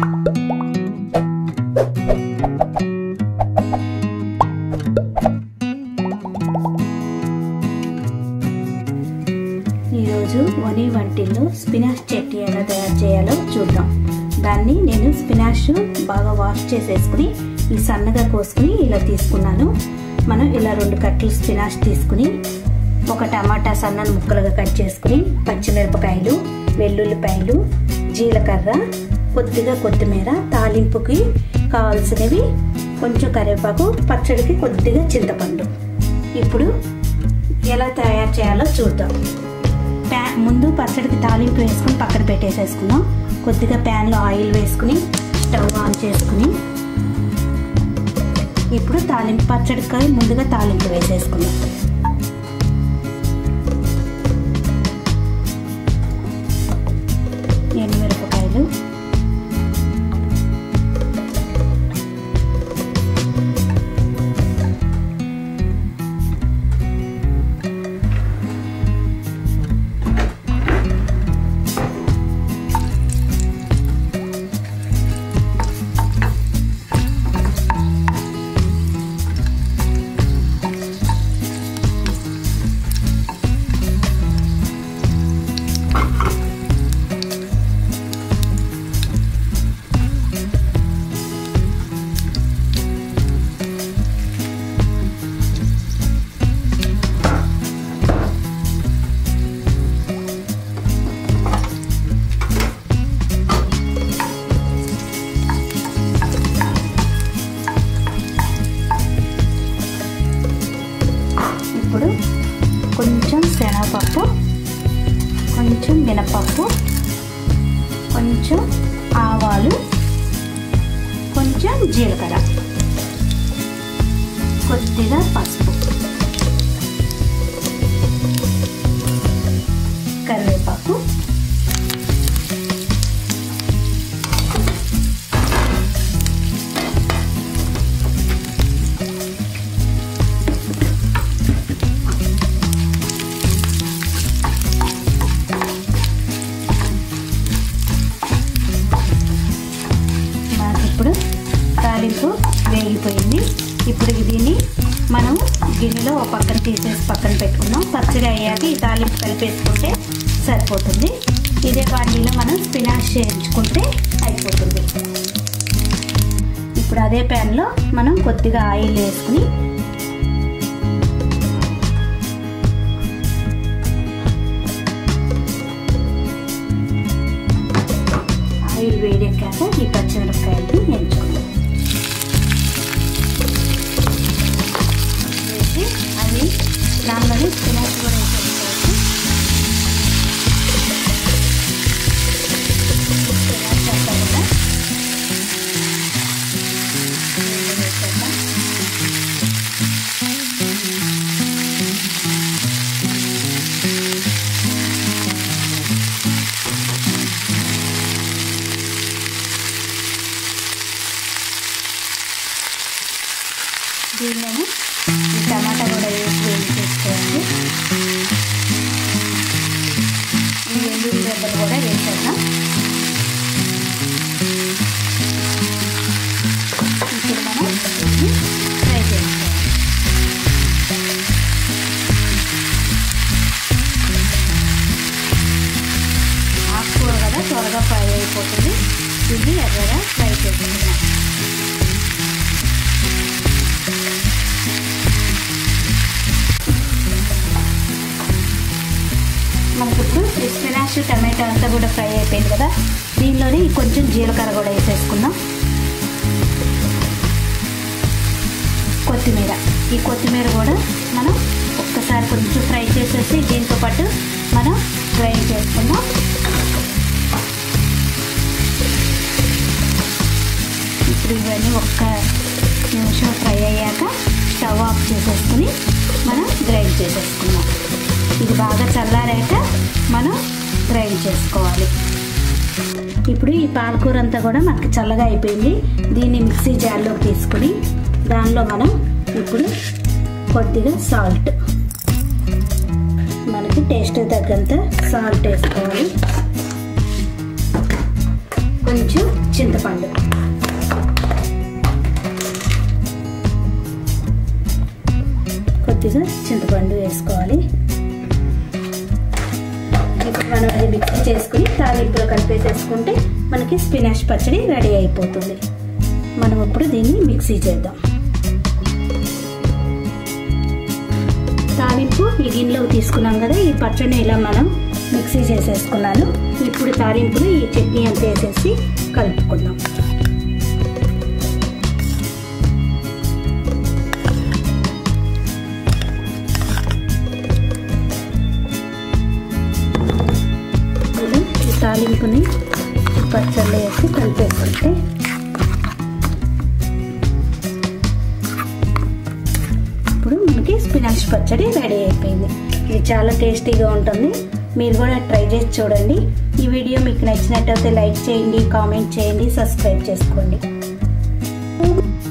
ఈరోజు వని వంటిల్లో స్పినాచ్ చట్నీ ఎలా తయారు చేయాలో చూద్దాం దాన్ని నేను స్పినాచ్ బాగా వాష్ చేసేసుకుని ఈ సన్నగా కోసుకుని ఇలా తీసుకున్నాను మనం ఇలా రెండు కట్టలు స్పినాచ్ తీసుకుని ఒక టమాటా సన్నని ముక్కలుగా కట్ చేసుకుని పచ్చిమిరపకాయలు వెల్లుల్లిపాయలు జీలకర్ర కొద్దిగా కొత్తిమీర తాలింపుకి కావాల్సినవి కొంచెం కరివేపాకు పచ్చడికి కొద్దిగా చింతపండు ఇప్పుడు ఎలా తయారు చేయాలో చూద్దాం ప్యాన్ ముందు పచ్చడికి తాలింపు వేసుకుని పక్కన పెట్టేసేసుకుందాం కొద్దిగా ప్యాన్లో ఆయిల్ వేసుకుని స్టవ్ ఆన్ చేసుకుని ఇప్పుడు తాలింపు పచ్చడికాయ ముందుగా తాలింపు వేసేసుకుందాం ఎండుమిరపకాయలు ఇప్పుడు కొంచెం శనగపప్పు కొంచెం మినపప్పు కొంచెం ఆవాలు కొంచెం జీలకర్ర కొద్దిగా పసుపు కరివేపాకు నాకు ఇప్పుడు తాలింపు వేగిపోయింది ఇప్పుడు దీన్ని మనం గిన్నెలో ఒక పక్కన తీసేసి పక్కన పెట్టుకుందాం పచ్చడి అయ్యాక ఈ తాలింపు కలిపేసుకుంటే సరిపోతుంది ఇదే వాటిలో మనం స్పినాచ్ చేయించుకుంటే అయిపోతుంది ఇప్పుడు అదే ప్యాన్లో మనం కొద్దిగా ఆయిల్ వేసుకుని ఆయిల్ వేడెక్కాక ఈ పచ్చిమిరపకాయలు ఎంచుకుందాం వేసి అవి దానిలోనే స్పినాచ్ కూడా వేసేసుకోవచ్చు స్పినాచ్ అంతా కూడా వేసేద్దాం. దీనిలోనే ఈ టమాటా కూడా వేసి వేయించేసుకోండి ఈ వెల్లుల్లి రెబ్బలు కూడా వేసేద్దాం ఇప్పుడు మనం దీన్ని ఫ్రై చేసుకోవాలి ఆకుకూర కదా త్వరగా ఫ్రై అయిపోతుంది దీన్ని ఎర్రగా ఫ్రై చేసుకుందాం మనకి ఇప్పుడు ఈ స్పినాచ్ టమాటో అంతా కూడా ఫ్రై అయిపోయింది కదా దీనిలోనే కొంచెం జీలకర్ర కూడా వేసేసుకుందాం కొత్తిమీర ఈ కొత్తిమీర కూడా మనం ఒక్కసారి కొంచెం ఫ్రై చేసేసి దీంతో పాటు మనం గ్రైండ్ చేసుకుందాం ఇప్పుడు ఇవన్నీ ఒక్క నిమిషం ఫ్రై అయ్యాక స్టవ్ ఆఫ్ చేసేసుకుని మనం గ్రైండ్ చేసేసుకుందాం ఇది బాగా చల్లారాక మనం గ్రైండ్ చేసుకోవాలి ఇప్పుడు ఈ పాలకూర అంతా కూడా మనకి చల్లగా అయిపోయింది దీన్ని మిక్సీ జార్లోకి తీసుకుని దానిలో మనం ఇప్పుడు కొద్దిగా సాల్ట్ మనకి టేస్ట్ తగ్గంత సాల్ట్ వేసుకోవాలి కొంచెం చింతపండు కొద్దిగా చింతపండు వేసుకోవాలి ఇప్పుడు మనం అది మిక్సీ చేసుకుని తాలింపులో కలిపేసేసుకుంటే మనకి స్పినాష్ పచ్చడి రెడీ అయిపోతుంది మనం ఇప్పుడు దీన్ని మిక్సీ చేద్దాం తాలింపు ఈ గిన్నెలో తీసుకున్నాం కదా ఈ పచ్చడిని ఇలా మనం మిక్సీ చేసేసుకున్నాను ఇప్పుడు తాలింపులు ఈ చట్నీ అంతా వేసేసి కలుపుకుందాం ఈ తాలింపుని పచ్చళ్ళు వేసి కలిపేసుకుంటే ఇప్పుడు మనకి స్పినాచ్ పచ్చడి రెడీ అయిపోయింది ఇది చాలా టేస్టీగా ఉంటుంది మీరు కూడా ట్రై చేసి చూడండి ఈ వీడియో మీకు నచ్చినట్టయితే లైక్ చేయండి కామెంట్ చేయండి సబ్స్క్రైబ్ చేసుకోండి